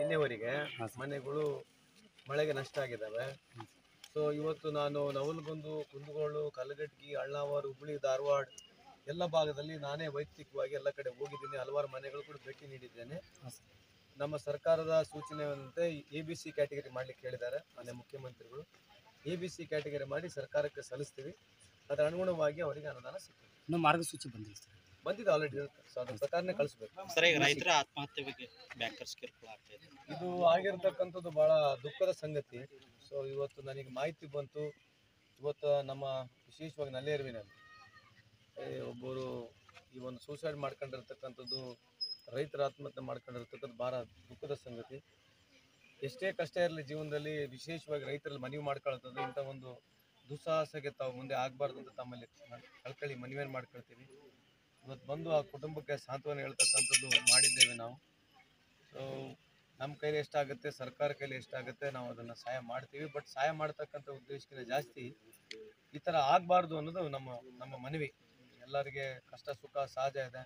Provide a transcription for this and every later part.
ನಿನ್ನೆವರೆಗೆ ಹಾಂ ಸರ್. ಮನೆಗಳು ಮಳೆಗೆ ನಷ್ಟ ಆಗಿದ್ದಾವೆ ಸೊ ಇವತ್ತು ನಾನು ನವಲಗುಂದು ಕುಂದಗೋಳು ಕಲಗಟ್ಟಿ ಅಳ್ನಾವರ್ ಹುಬ್ಳಿ ಧಾರವಾಡ ಎಲ್ಲ ಭಾಗದಲ್ಲಿ ನಾನೇ ವೈಯಕ್ತಿಕವಾಗಿ ಎಲ್ಲ ಕಡೆ ಹೋಗಿದ್ದೀನಿ ಹಲವಾರು ಮನೆಗಳು ಕೂಡ ಭೇಟಿ ನೀಡಿದ್ದೇನೆ ಹಾಂ ಸರ್. ನಮ್ಮ ಸರ್ಕಾರದ ಸೂಚನೆಯಂತೆ ಎ ಬಿ ಸಿ ಕ್ಯಾಟಗರಿ ಮಾಡ್ಲಿಕ್ಕೆ ಹೇಳಿದ್ದಾರೆ ಮಾನ್ಯ ಮುಖ್ಯಮಂತ್ರಿಗಳು ಎ ಬಿ ಸಿ ಕ್ಯಾಟಗರಿ ಮಾಡಿ ಸರ್ಕಾರಕ್ಕೆ ಸಲ್ಲಿಸ್ತೀವಿ ಅದರ ಅನುಗುಣವಾಗಿ ಅವರಿಗೆ ಅನುದಾನ ಸಿಗ್ತದೆ ಇನ್ನೂ ಮಾರ್ಗಸೂಚಿ ಬಂದಿಲ್ಲ ಸರ್ ಬಂದಿದೆ ಆಲ್ರೆಡಿ ಸೊ ಅದ್ರ ಪ್ರಕಾರನೇ ಕಳಿಸ್ಬೇಕು ಸರ್ ಈಗ ರೈತರ ಆತ್ಮಹತ್ಯೆ ಬಗ್ಗೆ ಬ್ಯಾಂಕರ್ಸ್ ಕಿರುಕುಳ ಆಗ್ತಾ ಇದೆ ಇದು ಆಗಿರ್ತಕ್ಕಂಥದ್ದು ಬಹಳ ದುಃಖದ ಸಂಗತಿ ಸೊ ಇವತ್ತು ನನಗೆ ಮಾಹಿತಿ ಬಂತು ಇವತ್ತು ನಮ್ಮ ವಿಶೇಷವಾಗಿ ನಲ್ಲೇರುವಿನಲ್ಲಿ ಏ, ಒಬ್ಬರು ಈ ಒಂದು ಸೂಸೈಡ್ ಮಾಡ್ಕೊಂಡಿರ್ತಕ್ಕಂಥದ್ದು ರೈತರ ಆತ್ಮಹತ್ಯೆ ಮಾಡ್ಕೊಂಡಿರ್ತಕ್ಕಂಥದ್ದು ಭಾಳ ದುಃಖದ ಸಂಗತಿ ಎಷ್ಟೇ ಕಷ್ಟ ಇರಲಿ ಜೀವನದಲ್ಲಿ ವಿಶೇಷವಾಗಿ ರೈತರಲ್ಲಿ ಮನವಿ ಮಾಡ್ಕೊಳ್ತದ್ದು ಇಂಥ ಒಂದು ದುಸ್ಸಾಹಸಕ್ಕೆ ತಾವು ಮುಂದೆ ಆಗಬಾರ್ದು ಅಂತ ತಮ್ಮಲ್ಲಿ ನಾನ್ ಕಳ್ಕಳಿ ಮನವಿಯನ್ನು ಮಾಡ್ಕೊಳ್ತೀವಿ ಇವತ್ತು ಬಂದು ಆ ಕುಟುಂಬಕ್ಕೆ ಸಾಂತ್ವನ ಹೇಳ್ತಕ್ಕಂಥದ್ದು ಮಾಡಿದ್ದೇವೆ ನಾವು ಸೊ ನಮ್ಮ ಕೈಲಿ ಎಷ್ಟಾಗುತ್ತೆ ಸರ್ಕಾರ ಕೈಲಿ ಎಷ್ಟಾಗುತ್ತೆ ನಾವು ಅದನ್ನು ಸಹಾಯ ಮಾಡ್ತೀವಿ ಬಟ್ ಸಹಾಯ ಮಾಡ್ತಕ್ಕಂಥ ಉದ್ದೇಶಕ್ಕಿಂತ ಜಾಸ್ತಿ ಈ ಥರ ಆಗಬಾರ್ದು ಅನ್ನೋದು ನಮ್ಮ ನಮ್ಮ ಮನವಿ ಎಲ್ಲರಿಗೆ ಕಷ್ಟ ಸುಖ ಸಹಜ ಇದೆ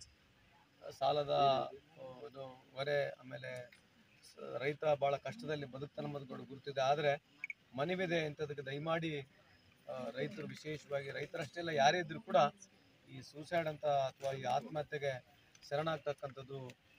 ಸಾಲದ ಆ, ಇದು ಹೊರೆ ಆಮೇಲೆ ಸ- ರೈತ ಭಾಳ ಕಷ್ಟದಲ್ಲಿ ಬದುಕ್ತಾನೆ ಅನ್ನೋದು ಗುರುತಿದೆ ಆದರೆ ಮನವಿದೆ ಇಂಥದಕ್ಕೆ ದಯಮಾಡಿ ಆ, ರೈತರು ವಿಶೇಷವಾಗಿ ರೈತರಷ್ಟೇ ಇಲ್ಲ ಯಾರೇ ಇದ್ರೂ ಕೂಡ ಈ ಸೂಸೈಡ್ ಅಂತ ಅಥವಾ ಈ ಆತ್ಮಹತ್ಯೆಗೆ ಶರಣಾಗ್ತಕ್ಕಂಥದ್ದು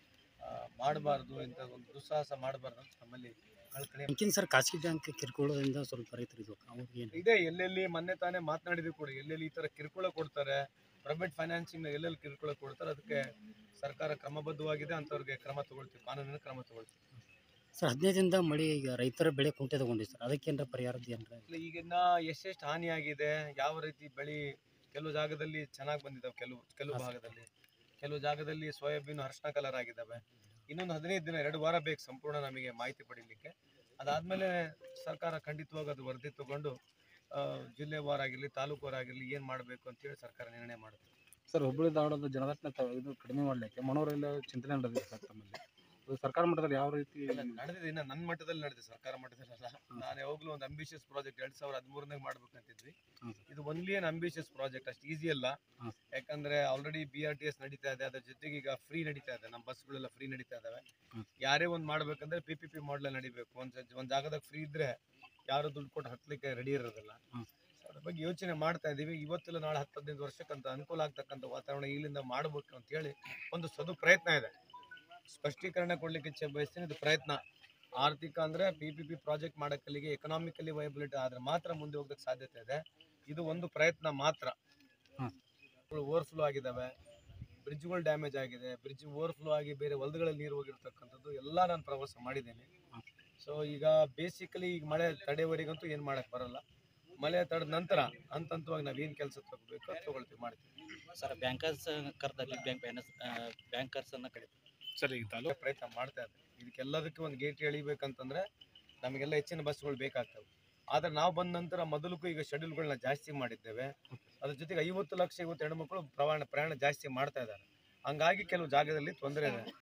ಮಾಡಬಾರ್ದು ಇಂಥ ಒಂದು ದುಸ್ಸಾಹಸ ಮಾಡಬಾರ್ದು ಅಂತ ನಮ್ಮಲ್ಲಿ ಕಳ್ಕಳಿ ಅಂಕಿನ ಸರ್ ಖಾಸಗಿ ಬ್ಯಾಂಕ್ ಕಿರುಕುಳದಿಂದ ಸ್ವಲ್ಪ ರೈತರು ಅವ್ರಿಗೆ ಏನು ಇದೆ ಎಲ್ಲೆಲ್ಲಿ ಮೊನ್ನೆ ತಾನೇ ಮಾತನಾಡಿದ್ವಿ ಕೂಡ ಎಲ್ಲೆಲ್ಲಿ ಈ ಥರ ಕಿರುಕುಳ ಕೊಡ್ತಾರೆ ಪ್ರೈವೇಟ್ ಫೈನಾನ್ಸಿಂಗ್ ಎಲ್ಲೆಲ್ಲಿ ಕಿರುಕುಳ ಕೊಡ್ತಾರೆ ಅದಕ್ಕೆ ಸರ್ಕಾರ ಕ್ರಮಬದ್ಧವಾಗಿದೆ ಅಂಥವ್ರಿಗೆ ಕ್ರಮ ತಗೊಳ್ತೀವಿ ಕಾನೂನಿನ ಕ್ರಮ ತಗೊಳ್ತೀವಿ ಸರ್ ಹದಿನೈದಿಂದ ಮಳೆ ಈಗ ರೈತರ ಬೆಳೆ ಕುಂಠೆ ತಗೊಂಡಿದೆ ಸರ್ ಅದಕ್ಕೇನಾರ ಪರಿಹಾರದ ಏನಾರ ಇಲ್ಲ ಈಗಿನ ಎಷ್ಟೆಷ್ಟು ಹಾನಿಯಾಗಿದೆ ಯಾವ ರೀತಿ ಬೆಳೆ ಕೆಲವು ಜಾಗದಲ್ಲಿ ಚೆನ್ನಾಗಿ ಬಂದಿದ್ದಾವೆ ಕೆಲವು ಕೆಲವು ಹಾ, ಸರ್. ಭಾಗದಲ್ಲಿ ಕೆಲವು ಜಾಗದಲ್ಲಿ ಸೋಯಾಬೀನ್ ಅರ್ಶಿನ ಕಲರ್ ಆಗಿದ್ದಾವೆ ಇನ್ನೊಂದು ಹದಿನೈದು ದಿನ ಎರಡು ವಾರ ಬೇಕು ಸಂಪೂರ್ಣ ನಮಗೆ ಮಾಹಿತಿ ಪಡೀಲಿಕ್ಕೆ ಅದಾದಮೇಲೆ ಸರ್ಕಾರ ಖಂಡಿತವಾಗಿ ಅದು ವರದಿ ತಗೊಂಡು ಆ, ಜಿಲ್ಲೆ ವಾರ ಆಗಿರಲಿ ತಾಲೂಕು ವಾರ ಆಗಿರಲಿ ಏನು ಮಾಡಬೇಕು ಅಂತೇಳಿ ಸರ್ಕಾರ ನಿರ್ಣಯ ಮಾಡುತ್ತೆ ಸರ್ ಹುಬ್ಬಳ್ಳಿ ಧಾರವಾಡದ ಜನದಟ್ಟಣೆ ತ- ಇದು ಕಡಿಮೆ ಮಾಡಲಿಕ್ಕೆ ಮನೋರೆಲ್ಲ ಚಿಂತನೆ ನಡೆದಿದೆ ಸರ್ ತಮ್ಮಲ್ಲಿ ಇದು ಸರ್ಕಾರ ಮಟ್ಟದಲ್ಲಿ ಯಾವ ರೀತಿ ಇಲ್ಲ, ನಡೆದಿದೆ ಇನ್ನು ನನ್ನ ಮಟ್ಟದಲ್ಲಿ ನಡೆದಿದೆ ಸರ್ಕಾರ ಮಟ್ಟದಲ್ಲ ನಾನು ಯಾವಾಗಲೂ ಒಂದು ಅಂಬಿಷಿಯಸ್ ಪ್ರಾಜೆಕ್ಟ್ ಎರಡ್ ಸಾವಿರದ ಹದಿಮೂರನಾಗ ಮಾಡ್ಬೇಕಂತಿದ್ವಿ ಹ್ಮ್. ಇದು ಒನ್ಲಿ ಏನ್ ಅಂಬಿಷಿಯಸ್ ಪ್ರಾಜೆಕ್ಟ್ ಅಷ್ಟು ಈಸಿ ಅಲ್ಲ ಹ್ಮ್. ಯಾಕಂದ್ರೆ already B R T S ನಡೀತಾ ಇದೆ ಅದ್ರ ಜೊತೆಗೆ ಈಗ ಫ್ರೀ ನಡೀತಾ ಇದೆ ನಮ್ಮ ಬಸ್ಗಳೆಲ್ಲ ಫ್ರೀ ನಡೀತಾ ಇದಾವೆ ಹ್ಮ್. ಯಾರೇ ಒಂದು ಮಾಡ್ಬೇಕಂದ್ರೆ ಪಿ ಪಿ ಪಿ ಮಾಡಲ್ ನಡಿಬೇಕು ಒಂದ್ ಸ- ಒಂದ್ ಜಾಗದಾಗ ಫ್ರೀ ಇದ್ರೆ ಯಾರು ದುಡ್ಡು ಕೊಟ್ಟು ಹತ್ಲಿಕ್ಕೆ ರೆಡಿ ಇರೋದಿಲ್ಲ ಹ್ಮ್. So ಅದ್ರ ಬಗ್ಗೆ ಯೋಚನೆ ಮಾಡ್ತಾ ಇದೀವಿ ಇವತ್ತಿಲ್ಲ ನಾಳೆ ಹತ್ತು ಹದಿನೈದು ವರ್ಷಕ್ಕಂತ ಅನುಕೂಲ ಆಗ್ತಕ್ಕಂಥ ವಾತಾವರಣ ಇಲ್ಲಿಂದ ಮಾಡಬೇಕು ಅಂತ ಹೇಳಿ ಒಂದು ಸದು ಪ್ರಯತ್ನ ಇದೆ ಸ್ಪಷ್ಟೀಕರಣ ಕೊಡ್ಲಿಕ್ಕೆ ಇಚ್ಛೆ ಬಯಸ್ತೀನಿ ಇದು ಪ್ರಯತ್ನ ಆರ್ಥಿಕ ಅಂದ್ರೆ ಪಿ ಪಿ ಪಿ ಪ್ರಾಜೆಕ್ಟ್ ಮಾಡಕ್ಕಲ್ಲಿಗೆ ಎಕನಾಮಿಕಲಿ ವಯಬಿಲಿಟಿ ಆದ್ರೆ ಮಾತ್ರ ಮುಂದೆ ಹೋಗಕ್ಕೆ ಸಾಧ್ಯತೆ ಇದೆ ಇದು ಒಂದು ಪ್ರಯತ್ನ ಮಾತ್ರ ಹ್ಮ್. ಓವರ್ಫ್ಲೋ ಆಗಿದ್ದಾವೆ ಬ್ರಿಡ್ಜ್ಗಳು ಡ್ಯಾಮೇಜ್ ಆಗಿದೆ ಬ್ರಿಡ್ಜ್ ಓವರ್ಫ್ಲೋ ಆಗಿ ಬೇರೆ ಹೊಲಗಳಲ್ಲಿ ನೀರು ಹೋಗಿರ್ತಕ್ಕಂಥದ್ದು ಎಲ್ಲ ನಾನು ಪ್ರವಾಸ ಮಾಡಿದ್ದೇನೆ ಹ್ಮ್. ಸೊ ಈಗ ಬೇಸಿಕಲಿ ಈಗ ಮಳೆ ತಡೆವರೆಗಂತೂ ಏನು ಮಾಡಕ್ ಬರಲ್ಲ ಮಳೆ ತಡೆದ ನಂತರ ಹಂತ ಹಂತವಾಗಿ ನಾವು ಏನು ಕೆಲಸ ತಗೋಬೇಕು ಅದು ತಗೊಳ್ತೀವಿ ಮಾಡ್ತೀವಿ ಸರ್ ಬ್ಯಾಂಕರ್ಸ್ ಕರೆದಲ್ಲಿ ಬ್ಯಾಂಕ್ ಬ್ಯಾಂಕರ್ಸ್ ಅನ್ನ ಕಡಿಮೆ ಸರ್ ಈಗ ತಾಲೂಕು ಪ್ರಯತ್ನ ಮಾಡ್ತಾ ಇದ್ದಾರೆ ಇದಕ್ಕೆಲ್ಲದಕ್ಕೂ ಒಂದು ಗೇಟ್ ಎಳಿಬೇಕಂತಂದ್ರೆ ನಮಗೆಲ್ಲ ಹೆಚ್ಚಿನ ಬಸ್ಗಳು ಬೇಕಾಗ್ತವೆ ಆದ್ರೆ ನಾವು ಬಂದ ನಂತರ ಮೊದಲಕ್ಕೂ ಈಗ ಶೆಡ್ಯೂಲ್ಗಳನ್ನ ಜಾಸ್ತಿ ಮಾಡಿದ್ದೇವೆ ಅದ್ರ ಜೊತೆಗೆ ಐವತ್ತು ಲಕ್ಷ ಇವತ್ತು ಹೆಣ್ಮಕ್ಳು ಪ್ರಯಾಣ ಪ್ರಯಾಣ ಜಾಸ್ತಿ ಮಾಡ್ತಾ ಇದ್ದಾರೆ ಹಂಗಾಗಿ ಕೆಲವು ಜಾಗದಲ್ಲಿ ತೊಂದರೆ ಇದೆ